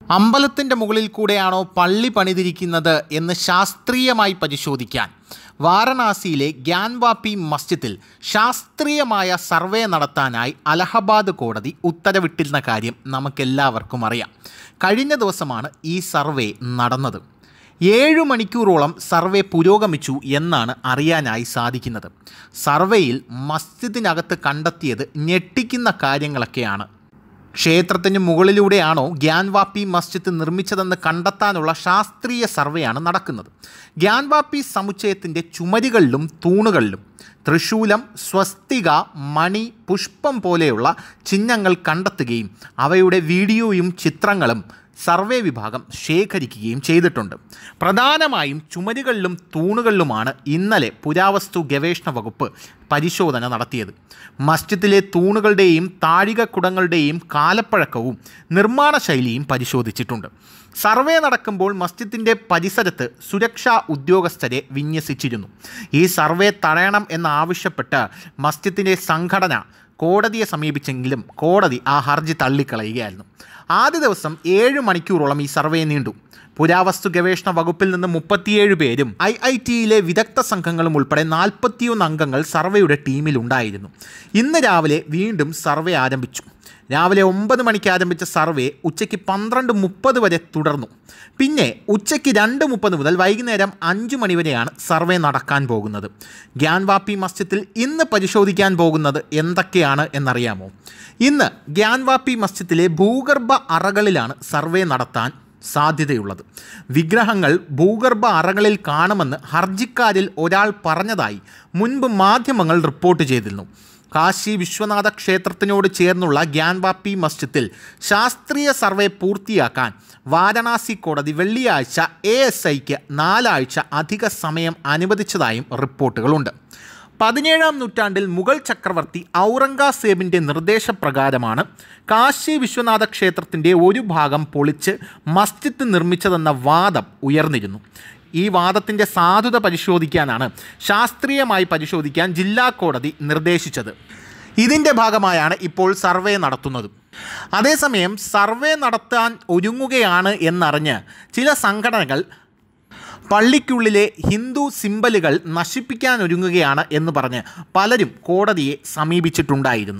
അമ്പലത്തിൻ്റെ മുകളിൽ കൂടെയാണോ പള്ളി പണിതിരിക്കുന്നത് എന്ന് ശാസ്ത്രീയമായി പരിശോധിക്കാൻ വാരണാസിയിലെ ഗ്യാൻവാപ്പി മസ്ജിദിൽ ശാസ്ത്രീയമായ സർവേ നടത്താനായി അലഹബാദ് കോടതി ഉത്തരവിട്ടിരുന്ന കാര്യം നമുക്കെല്ലാവർക്കും അറിയാം കഴിഞ്ഞ ദിവസമാണ് ഈ സർവേ നടന്നത് ഏഴു മണിക്കൂറോളം സർവേ പുരോഗമിച്ചു എന്നാണ് അറിയാനായി സാധിക്കുന്നത് സർവേയിൽ മസ്ജിദിനകത്ത് കണ്ടെത്തിയത് ഞെട്ടിക്കുന്ന കാര്യങ്ങളൊക്കെയാണ് ക്ഷേത്രത്തിന് മുകളിലൂടെയാണോ ഗ്യാൻവാപ്പി മസ്ജിദ് നിർമ്മിച്ചതെന്ന് കണ്ടെത്താനുള്ള ശാസ്ത്രീയ സർവേയാണ് നടക്കുന്നത് ഗ്യാൻവാപ്പി സമുച്ചയത്തിൻ്റെ ചുമരുകളിലും തൂണുകളിലും തൃശൂലം സ്വസ്തിക മണി പുഷ്പം പോലെയുള്ള ചിഹ്നങ്ങൾ കണ്ടെത്തുകയും അവയുടെ വീഡിയോയും ചിത്രങ്ങളും സർവേ വിഭാഗം ശേഖരിക്കുകയും ചെയ്തിട്ടുണ്ട് പ്രധാനമായും ചുമരുകളിലും തൂണുകളിലുമാണ് ഇന്നലെ പുരാവസ്തു ഗവേഷണ വകുപ്പ് പരിശോധന നടത്തിയത് മസ്ജിദിലെ തൂണുകളുടെയും താഴികക്കുടങ്ങളുടെയും കാലപ്പഴക്കവും നിർമ്മാണ ശൈലിയും പരിശോധിച്ചിട്ടുണ്ട് സർവേ നടക്കുമ്പോൾ മസ്ജിദിൻ്റെ പരിസരത്ത് സുരക്ഷാ ഉദ്യോഗസ്ഥരെ വിന്യസിച്ചിരുന്നു ഈ സർവേ തടയണം എന്നാവശ്യപ്പെട്ട് മസ്ജിദിൻ്റെ സംഘടന കോടതിയെ സമീപിച്ചെങ്കിലും കോടതി ആ ഹർജി തള്ളിക്കളയുകയായിരുന്നു ആദ്യ ദിവസം ഏഴ് മണിക്കൂറോളം ഈ സർവേ നീണ്ടു പുരാവസ്തു ഗവേഷണ വകുപ്പിൽ നിന്ന് മുപ്പത്തിയേഴ് പേരും ഐ ഐ ടിയിലെ വിദഗ്ധ സംഘങ്ങളും ഉൾപ്പെടെ നാൽപ്പത്തിയൊന്ന് അംഗങ്ങൾ സർവേയുടെ ടീമിലുണ്ടായിരുന്നു ഇന്ന് രാവിലെ വീണ്ടും സർവേ ആരംഭിച്ചു രാവിലെ ഒമ്പത് മണിക്ക് ആരംഭിച്ച സർവേ ഉച്ചയ്ക്ക് പന്ത്രണ്ട് മുപ്പത് വരെ തുടർന്നു പിന്നെ ഉച്ചയ്ക്ക് രണ്ട് മുപ്പത് മുതൽ വൈകുന്നേരം അഞ്ച് മണി വരെയാണ് സർവേ നടക്കാൻ പോകുന്നത് ഗ്യാൻവാപ്പി മസ്ജിദിൽ ഇന്ന് പരിശോധിക്കാൻ പോകുന്നത് എന്തൊക്കെയാണ് എന്നറിയാമോ ഇന്ന് ഗ്യാൻവാപ്പി മസ്ജിദിലെ ഭൂഗർഭ അറകളിലാണ് സർവേ നടത്താൻ സാധ്യതയുള്ളത് വിഗ്രഹങ്ങൾ ഭൂഗർഭ അറകളിൽ കാണുമെന്ന് ഹർജിക്കാരിൽ ഒരാൾ പറഞ്ഞതായി മുൻപ് മാധ്യമങ്ങൾ റിപ്പോർട്ട് ചെയ്തിരുന്നു കാശി വിശ്വനാഥ ക്ഷേത്രത്തിനോട് ചേർന്നുള്ള ഗ്യാൻവാപ്പി മസ്ജിദിൽ ശാസ്ത്രീയ സർവേ പൂർത്തിയാക്കാൻ വാരണാസി കോടതി വെള്ളിയാഴ്ച എ എസ് ഐക്ക് നാലാഴ്ച അധിക സമയം അനുവദിച്ചതായും റിപ്പോർട്ടുകളുണ്ട് പതിനേഴാം നൂറ്റാണ്ടിൽ മുഗൾ ചക്രവർത്തി ഔറംഗസേബിൻ്റെ നിർദ്ദേശപ്രകാരമാണ് കാശി വിശ്വനാഥ ക്ഷേത്രത്തിൻ്റെ ഒരു ഭാഗം പൊളിച്ച് മസ്ജിദ് നിർമ്മിച്ചതെന്ന വാദം ഉയർന്നിരുന്നു ഈ വാദത്തിൻ്റെ സാധുത പരിശോധിക്കാനാണ് ശാസ്ത്രീയമായി പരിശോധിക്കാൻ ജില്ലാ കോടതി നിർദ്ദേശിച്ചത് ഇതിൻ്റെ ഭാഗമായാണ് ഇപ്പോൾ സർവേ നടത്തുന്നത് അതേസമയം സർവേ നടത്താൻ ഒരുങ്ങുകയാണ് എന്നറിഞ്ഞ് ചില സംഘടനകൾ പള്ളിക്കുള്ളിലെ ഹിന്ദു സിമ്പലുകൾ നശിപ്പിക്കാൻ ഒരുങ്ങുകയാണ് എന്ന് പറഞ്ഞ് പലരും കോടതിയെ സമീപിച്ചിട്ടുണ്ടായിരുന്നു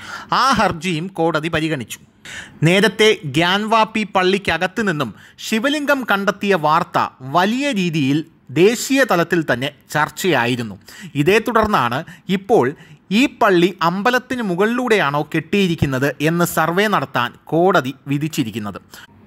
ആ ഹർജിയും കോടതി പരിഗണിച്ചു നേരത്തെ ഗ്യാൻവാപ്പി പള്ളിക്കകത്ത് നിന്നും ശിവലിംഗം കണ്ടെത്തിയ വാർത്ത വലിയ രീതിയിൽ ദേശീയ തലത്തിൽ തന്നെ ചർച്ചയായിരുന്നു ഇതേ തുടർന്നാണ് ഇപ്പോൾ ഈ പള്ളി അമ്പലത്തിന് മുകളിലൂടെയാണോ കെട്ടിയിരിക്കുന്നത് എന്ന് സർവേ നടത്താൻ കോടതി വിധിച്ചിരിക്കുന്നത്